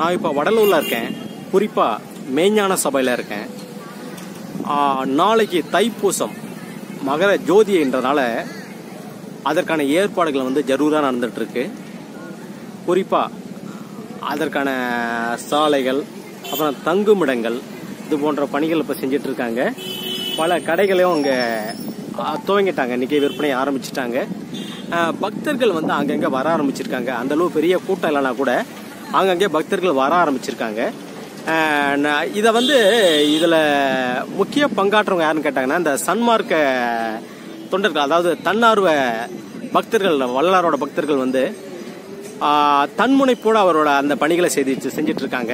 நான் இப்போ வடலூரில் இருக்கேன் குறிப்பாக மெய்ஞான சபையில் இருக்கேன் ஆ, நாளைக்கு தைப்பூசம் மகர ஜோதின்றனால அதற்கான ஏற்பாடுகள் வந்து ஜரூராக நடந்துட்டு இருக்கு குறிப்பாக அதற்கான சாலைகள் அப்புறம் தங்குமிடங்கள் இது போன்ற பணிகள் இப்போ செஞ்சுட்டு இருக்காங்க பல கடைகளையும் அங்கே துவங்கிட்டாங்க இன்னைக்கு விற்பனை ஆரம்பிச்சிட்டாங்க அஹ், பக்தர்கள் வந்து அங்கங்கே வர ஆரம்பிச்சிருக்காங்க அந்த அளவு பெரிய கூட்டம் இல்லைனா கூட அங்கங்கே பக்தர்கள் வர ஆரம்பிச்சிருக்காங்க அஹ், நான் இதை வந்து இதில் முக்கிய பங்காற்றவங்க யாருன்னு கேட்டாங்கன்னா இந்த சன்மார்க்க தொண்டர்கள் அதாவது தன்னார்வ பக்தர்கள் வள்ளலாரோட பக்தர்கள் வந்து ஆஹ், தன்முனைப்போடு அவரோட அந்த பணிகளை செய்து செஞ்சுட்டு இருக்காங்க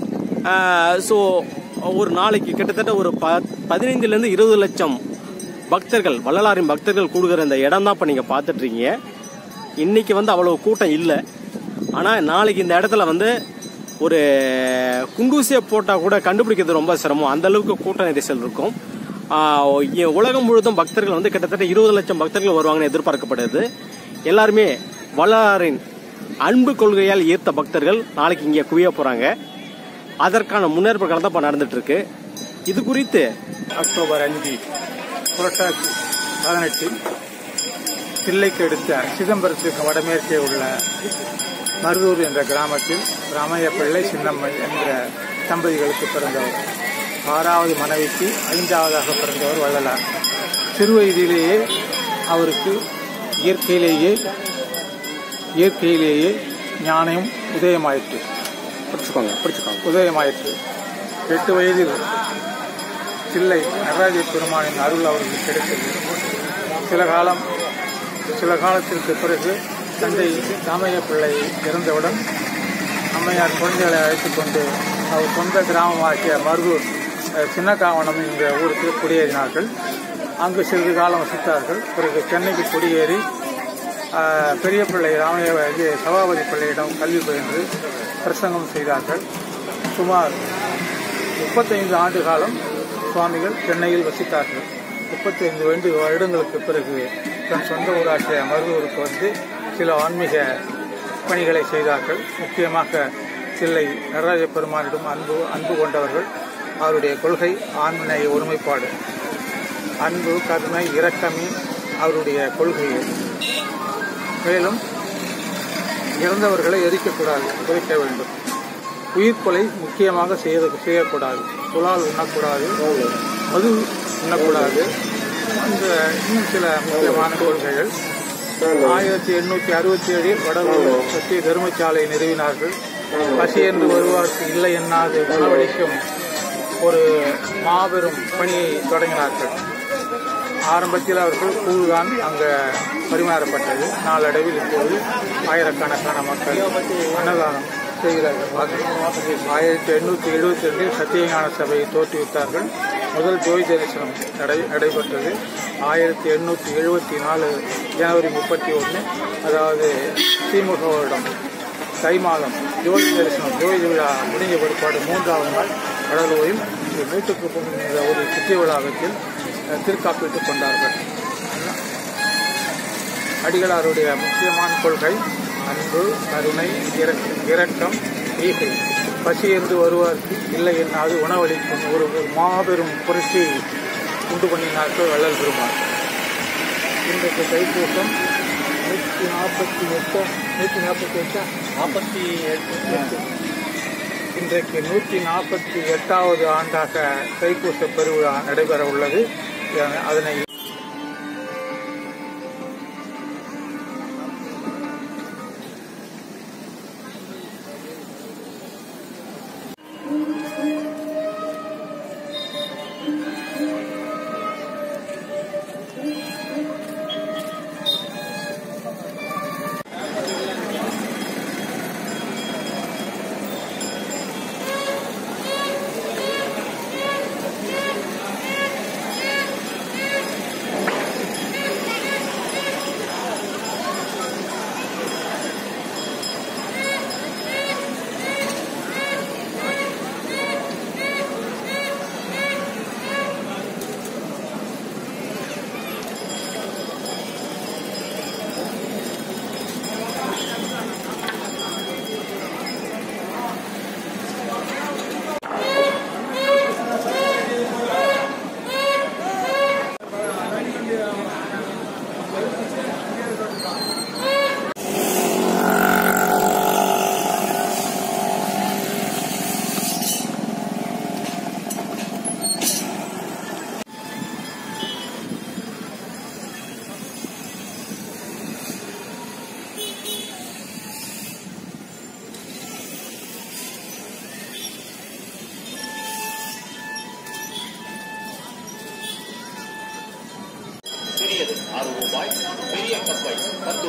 ஸோ ஒரு நாளைக்கு கிட்டத்தட்ட ஒரு ப பதினைந்துலேருந்து இருபது லட்சம் பக்தர்கள் வள்ளலாரின் பக்தர்கள் கூடுகிற இந்த இடம் தான் இப்போ நீங்கள் பார்த்துட்டு இருக்கீங்க இன்னைக்கு வந்து அவ்வளோ கூட்டம் இல்லை ஆனால் நாளைக்கு இந்த இடத்துல வந்து ஒரு குண்டூசியை போட்டால் கூட கண்டுபிடிக்கிறது ரொம்ப சிரமம் அந்த அளவுக்கு கூட்ட நெரிசல் இருக்கும் ஆஹ் இ- உலகம் முழுதும் பக்தர்கள் வந்து கிட்டத்தட்ட இருபது லட்சம் பக்தர்கள் வருவாங்கன்னு எதிர்பார்க்கப்படுது எல்லாருமே வள்ளலாரின் அன்பு கொள்கையால் ஈர்த்த பக்தர்கள் நாளைக்கு இங்கே குவிய போறாங்க அதற்கான முன்னேற்பாடுகள் தான் இப்போ நடந்துட்டு இருக்கு இது குறித்து அக்டோபர் அஞ்சு புரட்டாசி பதினெட்டில் தில்லைக்கு அடுத்த சிதம்பரத்துக்கு வடமேற்கே உள்ள மருதூர் என்ற கிராமத்தில் ராமைய பிள்ளை சின்னம்மை என்ற தம்பதிகளுக்கு பிறந்தவர் ஆறாவது மனைவிக்கு ஐந்தாவதாக பிறந்தவர் வள்ளலார் சிறுவயதிலேயே அவருக்கு இயற்கையிலேயே இயற்கையிலேயே ஞானம் உதயமாயிற்று பிடிச்சுக்கோங்க பிடிச்சுக்கோங்க உதயமாயிற்று எட்டு வயதில் தில்லை நடராஜ பெருமானின் அருள் அவருக்கு கிடைத்தது சில காலம் சில காலத்திற்கு பிறகு தந்தை ராமைய பிள்ளை இறந்தவுடன் அம்மையார் குழந்தைகளை அழைத்துக் கொண்டு அவர் சொந்த கிராமமாகிய மருதூர் அஹ், சின்னகாவனம் என்ற ஊருக்கு குடியேறினார்கள் அங்கு சிறிது காலம் வசித்தார்கள் பிறகு சென்னைக்கு குடியேறி ஆஹ், பெரிய பிள்ளை ராமைய இது சபாபதி பிள்ளையிடம் கல்வி பயின்று பிரசங்கம் செய்தார்கள் சுமார் முப்பத்தைந்து ஆண்டு காலம் சுவாமிகள் சென்னையில் வசித்தார்கள் முப்பத்தைந்து ரெண்டு வருடங்களுக்கு பிறகு தன் சொந்த ஊராகிய மருதூருக்கு வந்து சில ஆன்மீக பணிகளை செய்தார்கள் முக்கியமாக தில்லை நடராஜ பெருமானிடம் அன்பு அன்பு கொண்டவர்கள் அவருடைய கொள்கை ஆண்மனை ஒருமைப்பாடு அன்பு கருணை இரக்கமே அவருடைய கொள்கை மேலும் இறந்தவர்களை எரிக்கக்கூடாது குறைக்க வேண்டும் உயிர்கொலை முக்கியமாக செய்ய செய்யக்கூடாது புலால் உண்ணக்கூடாது மது உண்ணக்கூடாது அந்த இன்னும் சில முக்கியமான கொள்கைகள் ஆயிரத்தி எண்ணூற்றி அறுபத்தி ஏழில் வடலூர் சத்திய தர்மசாலை நிறுவினார்கள் பசி என்று வருவார்க்கு இல்லை எண்ணாது உணவளிக்கும் ஒரு மாபெரும் பணியை தொடங்கினார்கள் ஆரம்பத்தில் அவர்கள் கூழ்தான் அங்கு பரிமாறப்பட்டது நாளடைவில் இப்போது ஆயிரக்கணக்கான மக்கள் அன்னதானம் செய்கிறார்கள் ஆயிரத்தி எண்ணூற்றி எழுபத்தி ரெண்டில் சத்தியஞான சபையை தோற்றுவித்தார்கள் முதல் ஜோதி தரிசனம் நடை நடைபெற்றது ஆயிரத்தி எண்ணூற்றி எழுபத்தி நாலு ஜனவரி முப்பத்தி ஒன்று அதாவது திமுக வருடம் தை மாதம் ஜோதி தரிசனம் ஜோதி விழா முடிஞ்ச பிற்பாடு மூன்றாவது நாள் கடலூரில் நூற்றுக்கு என்ற ஒரு சித்தி விழாவத்தில் அஹ், திருக்காப்பிட்டுக் கொண்டார்கள் அடிகளாருடைய முக்கியமான கொள்கை அன்பு கருணை இறக்க- இரக்கம் ஈகை பசி என்று வருவார்க்கு இல்லை என்னாது உணவளிக்கும் ஒரு ஒரு மாபெரும் புரட்சி உண்டு பண்ணினார்கள் வள்ளல் பெருமாள் இன்றைக்கு தைப்பூசம் நூற்றி நாற்பத்தி எட்டு நூற்றி நாற்பத்தி எட்டா நாற்பத்தி எட்டு இன்றைக்கு நூற்றி நாற்பத்தி எட்டாவது ஆண்டாக தைப்பூச பெருவிழா நடைபெற உள்ளது அதனை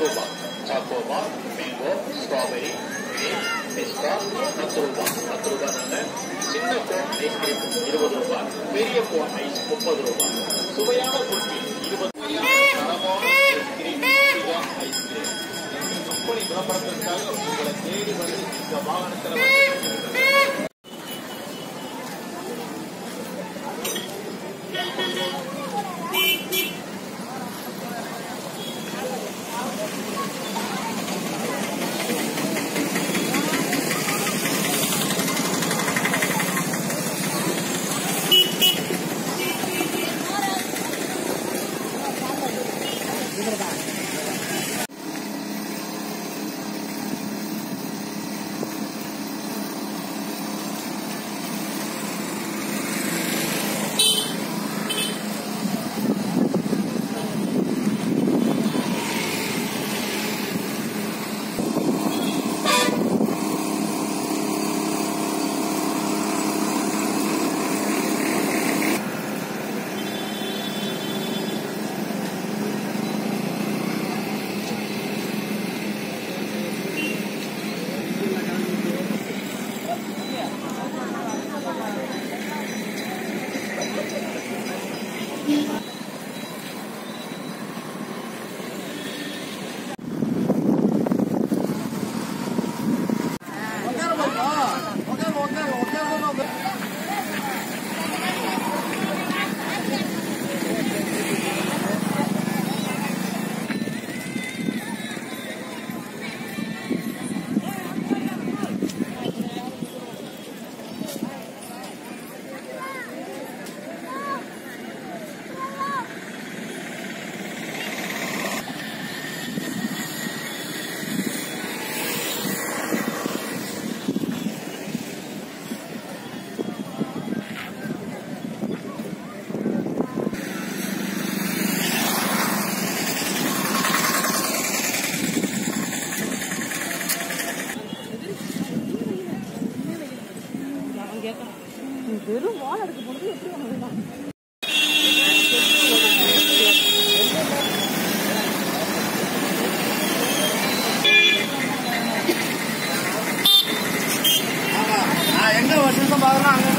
ரூபாய் சாக்கோபார் மேங்கோ ஸ்ட்ராபெரி கிரேப் பிஸ்தா பத்து ரூபாய் பத்து ரூபாய் நல்ல சின்ன கோன் ஐஸ்கிரீம் இருபது ரூபாய் பெரிய கோன் ஐஸ் முப்பது ரூபாய் சுவையான குல்பி இருபது தரமான ஐஸ்கிரீம் பிஸா ஐஸ்கிரீம் கம்பெனி விளம்பரத்திற்காக உங்களை தேடி வந்து இந்த வாகனத்தில் வந்து நான் எங்க வருஷம் பாக்குறேன் அங்க